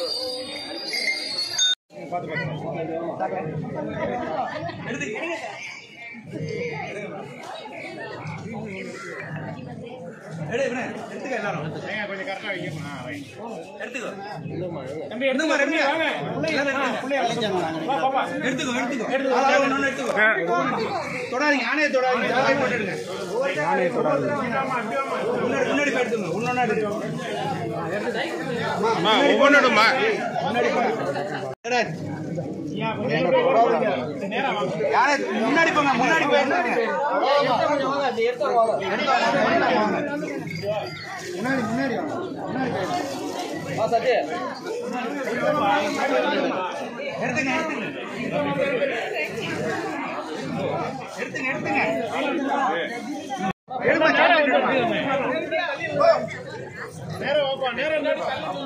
எடு இவனே, எடுத்துக்க எல்லாரும். கொஞ்சம் கரெக்டா வைக்கணும் ஆ, right. எடுத்துக்கோ. தம்பி எடுத்துக்கோ தம்பி வாங்க எல்லாரும் எடுத்துக்கோ. வா பாப்பா எடுத்துக்கோ, எடுத்துக்கோ. அதாவது ஒண்ணு ஒண்ணு எடுத்துக்கோ. தொடாதீங்க, ஆணையை தொடாதீங்க. எல்லாமே போட்டுடுங்க. முன்னாடி முன்னாடி போய் எடுத்துங்க. ஒண்ணொண்ணா எடுத்துக்கோ. ஒவ்வொன்றுமா எடு. யானை முன்னாடி போங்க முன்னாடி போய் எடுத்துங்க. எடுத்துங்க எடுத்துங்க எடுத்துங்க எடுத்துங்க எடுமா, சாப்பிட்டு எடுமா. நேரா வாப்பா நேரா நில்லு.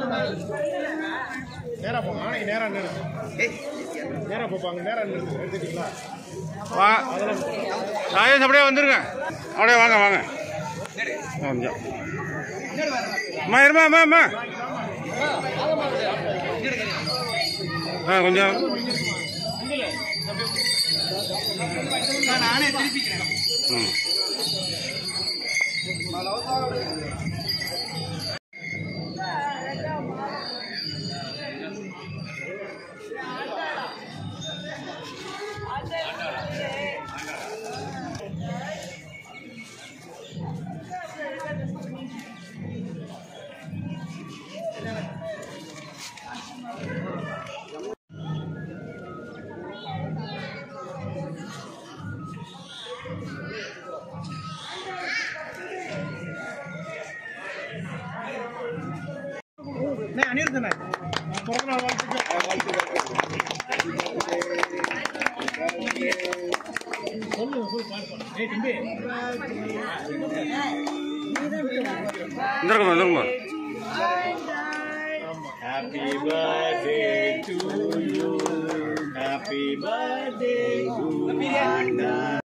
நேரா போங்க ஆணைக்கு நேரா நில்லு நேரா போப்பாங்க நேரா நில்லு எடுத்துட்டீங்களா வா ராஜேஷ் அப்படியே வந்துருங்க அப்படியே வாங்க வாங்க கொஞ்சம் அம்மா இருமா அம்மா அம்மா ஆ கொஞ்சம் நான் நானே திருப்பிக்கிறேன் ம் அனிருத்தண்ணே பிறந்த நாள் வாழ்த்துக்கள் சொல்லு சொல்லு பாருப்பா ஏய் தம்பி வந்துருங்க வந்துருங்க Happy birthday to you. Happy birthday to Anna.